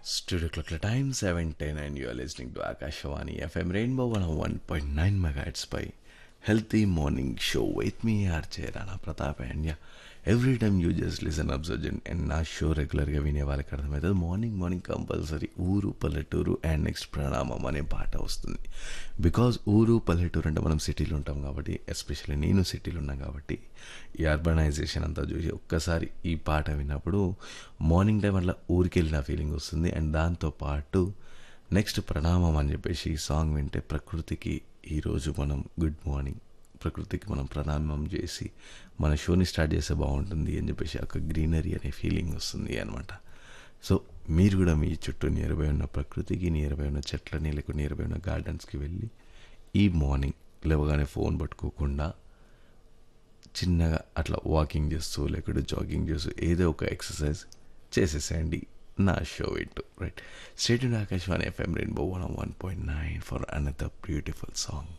Studio Clock time 710 and you are listening to Akashawani FM Rainbow 101.9 megahertz by Healthy Morning Show with me RJ Rana Pratap and yeah every time you just listen absorption and నా show రెగ్యులర్గా వినే వాళ్ళకి అర్థమవుతుంది morning morning compulsory ఊరు పల్లెటూరు and next ప్రణామం అనే పాట వస్తుంది బికాజ్ ఊరు పల్లెటూరు అంటే మనం సిటీలో ఉంటాం కాబట్టి ఎస్పెషల్లీ నేను సిటీలో ఉన్నాను కాబట్టి ఈ అర్బనైజేషన్ అంతా చూసి ఒక్కసారి ఈ పాట విన్నప్పుడు మార్నింగ్ టైం అట్లా ఊరికి వెళ్ళిన ఫీలింగ్ వస్తుంది అండ్ దాంతోపాటు నెక్స్ట్ ప్రణామం అని చెప్పేసి ఈ సాంగ్ వింటే ప్రకృతికి ఈరోజు మనం గుడ్ మార్నింగ్ ప్రకృతికి మనం ప్రణామం చేసి మన షోని స్టార్ట్ చేస్తే బాగుంటుంది అని చెప్పేసి ఒక గ్రీనరీ అనే ఫీలింగ్ వస్తుంది అనమాట సో మీరు కూడా మీ చుట్టూ నియర్ బై ఉన్న ప్రకృతికి నియర్ బై ఉన్న చెట్లని లేకపోతే నియర్ బై ఉన్న గార్డెన్స్కి వెళ్ళి ఈ మార్నింగ్ లేవగానే ఫోన్ పట్టుకోకుండా చిన్నగా అట్లా వాకింగ్ చేస్తూ లేకపోతే జాగింగ్ చేస్తూ ఏదో ఒక ఎక్సర్సైజ్ చేసేసేయండి నా show it right state Akashvani FM rainbow one one point nine for another beautiful song